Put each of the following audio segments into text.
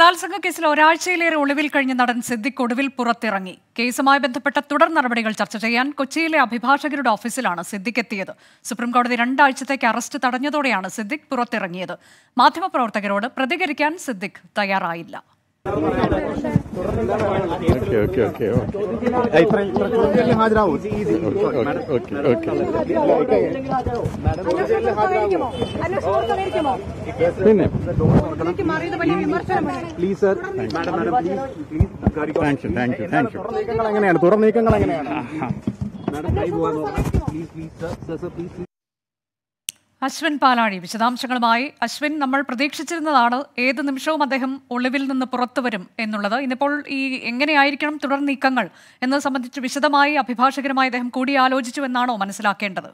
ബലാത്സംഗ കേസിൽ ഒരാഴ്ചയിലേറെ ഒളിവിൽ കഴിഞ്ഞ നടൻ സിദ്ദിഖ് ഒടുവിൽ പുറത്തിറങ്ങി കേസുമായി ബന്ധപ്പെട്ട തുടർ നടപടികൾ ചർച്ച ചെയ്യാൻ കൊച്ചിയിലെ അഭിഭാഷകരുടെ ഓഫീസിലാണ് സിദ്ദിഖ് എത്തിയത് സുപ്രീംകോടതി രണ്ടാഴ്ചത്തേക്ക് അറസ്റ്റ് തടഞ്ഞതോടെയാണ് സിദ്ദിഖ് പുറത്തിറങ്ങിയത് മാധ്യമപ്രവർത്തകരോട് പ്രതികരിക്കാൻ സിദ്ദിഖ് തയ്യാറായില്ല ഓക്കെ ഓക്കെ ഓക്കെ ഹാജരാവും ഓക്കെ ഓക്കെ ഓക്കെ പിന്നെ please sir madam madam please please thank you thank you thank you നീക്കങ്ങൾ എങ്ങനെയാണ് തുടർ നീക്കങ്ങൾ എങ്ങനെയാണ് മാഡം കൈ പോകാൻ please please sir sir sir please Ashwin Palazhi വിശദാംശങ്ങളുമായി അശ്വിൻ നമ്മൾ പ്രതീക്ഷിച്ചിരുന്നതാണ് ഏത് നിമിഷവും അദ്ദേഹം ഒളിവിൽ നിന്ന് പുറത്തു വരും എന്നുള്ളത് ഇന്നിപ്പോൾ ഈ എങ്ങനെയായിരിക്കണം തുടർ നീക്കങ്ങൾ എന്നത് സംബന്ധിച്ച് വിശദമായി അഭിഭാഷകരുമായി അദ്ദേഹം കൂടിയാലോചിച്ചു എന്നാണോ മനസ്സിലാക്കേണ്ടത്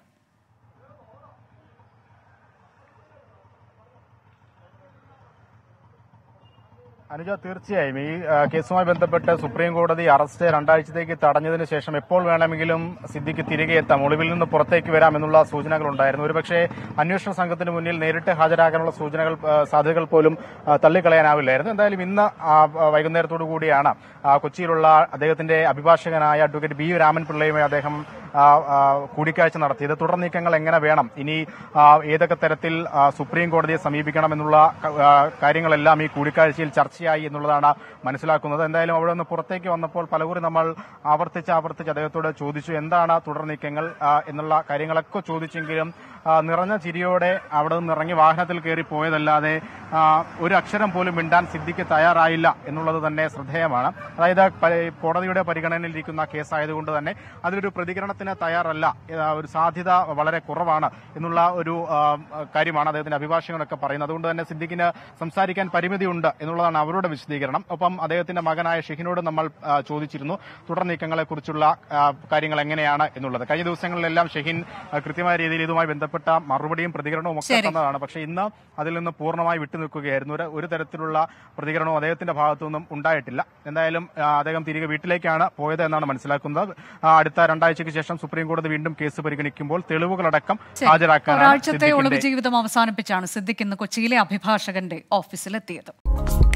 അനുജ തീർച്ചയായും ഈ ആ, കേസുമായി ബന്ധപ്പെട്ട് സുപ്രീം കോടതി അറസ്റ്റ് രണ്ടാഴ്ചത്തേക്ക് തടഞ്ഞതിന് ശേഷം എപ്പോൾ വേണമെങ്കിലും സിദ്ദിഖ് തിരികെ എത്താം ഒളിവിൽ നിന്ന് പുറത്തേക്ക് വരാം എന്നുള്ള സൂചനകൾ ഉണ്ടായിരുന്നു ഒരുപക്ഷെ അന്വേഷണ സംഘത്തിന് മുന്നിൽ നേരിട്ട് ഹാജരാകാനുള്ള സൂചനകൾ ആ, സാധ്യതകൾ പോലും ആ, തള്ളിക്കളയാനാവില്ലായിരുന്നു എന്തായാലും ഇന്ന് ആ, ആ, വൈകുന്നേരത്തോടു കൂടിയാണ് ആ, കൊച്ചിയിലുള്ള അദ്ദേഹത്തിന്റെ അഭിഭാഷകനായ അഡ്വക്കേറ്റ് ബി രാമൻ പിള്ളയുമായി അദ്ദേഹം ആ, ആ, കൂടിക്കാഴ്ച നടത്തിയത് തുടർ നീക്കങ്ങൾ എങ്ങനെ വേണം ഇനി ആ, ഏതൊക്കെ തരത്തിൽ ആ, സുപ്രീം കോടതിയെ സമീപിക്കണം എന്നുള്ള ക- ആ, കാര്യങ്ങളെല്ലാം ഈ കൂടിക്കാഴ്ചയിൽ ചർച്ചയായി എന്നുള്ളതാണ് മനസ്സിലാക്കുന്നത് എന്തായാലും അവിടെ നിന്ന് പുറത്തേക്ക് വന്നപ്പോൾ പലകുറി നമ്മൾ ആവർത്തിച്ച് ആവർത്തിച്ച് അദ്ദേഹത്തോട് ചോദിച്ചു എന്താണ് തുടർ നീക്കങ്ങൾ ആ, എന്നുള്ള കാര്യങ്ങളൊക്കെ ചോദിച്ചെങ്കിലും ആ, നിറഞ്ഞ ചിരിയോടെ അവിടെ നിന്ന് ഇറങ്ങി വാഹനത്തിൽ കയറി പോയതല്ലാതെ ആ, ഒരു അക്ഷരം പോലും മിണ്ടാൻ സിദ്ദിഖ് തയ്യാറായില്ല എന്നുള്ളത് തന്നെ ശ്രദ്ധേയമാണ് അതായത് പ- കോടതിയുടെ പരിഗണനയിലിരിക്കുന്ന കേസായതുകൊണ്ട് തന്നെ അതിലൊരു പ്രതികരണത്തിന് തയ്യാറല്ല ആ, ഒരു സാധ്യത വളരെ കുറവാണ് എന്നുള്ള ഒരു ആ, കാര്യമാണ് അദ്ദേഹത്തിന്റെ അഭിഭാഷകനൊക്കെ പറയുന്നത് അതുകൊണ്ട് തന്നെ സിദ്ദിഖിന് സംസാരിക്കാൻ പരിമിതിയുണ്ട് എന്നുള്ളതാണ് അവരുടെ വിശദീകരണം ഒപ്പം അദ്ദേഹത്തിന്റെ മകനായ ഷെഹിനോട് നമ്മൾ ആ, ചോദിച്ചിരുന്നു തുടർ നീക്കങ്ങളെ കുറിച്ചുള്ള കാര്യങ്ങൾ എങ്ങനെയാണ് എന്നുള്ളത് കഴിഞ്ഞ ദിവസങ്ങളിലെല്ലാം ഷെഹിൻ ആ, കൃത്യമായ രീതിയിൽ ഇതുമായി ബന്ധപ്പെട്ട മറുപടിയും പ്രതികരണവും ഒക്കെ ശരി. തന്നതാണ് പക്ഷേ ഇന്ന് അതിൽ നിന്ന് പൂർണ്ണമായി വിട്ടുനിൽക്കുകയായിരുന്നു ഒരു ഒരു തരത്തിലുള്ള പ്രതികരണവും അദ്ദേഹത്തിന്റെ ഭാഗത്തു നിന്നും ഉണ്ടായിട്ടില്ല എന്തായാലും ആ, അദ്ദേഹം തിരികെ വീട്ടിലേക്കാണ് പോയത് എന്നാണ് മനസ്സിലാക്കുന്നത് ആ, അടുത്ത രണ്ടാഴ്ചയ്ക്ക് ശേഷം സുപ്രീം കോടതി വീണ്ടും കേസ് പരിഗണിക്കുമ്പോൾ തെളിവുകളടക്കം ശരി. ഹാജരാക്കാനാണ് ഒരാഴ്ചത്തെ ഒളിവ് സിദ്ദിഖിന്റെ ജീവിതം അവസാനിപ്പിച്ചാണ് സിദ്ദിഖ് ഇന്ന് കൊച്ചിയിലെ അഭിഭാഷകന്റെ ഓഫീസിലെത്തിയത്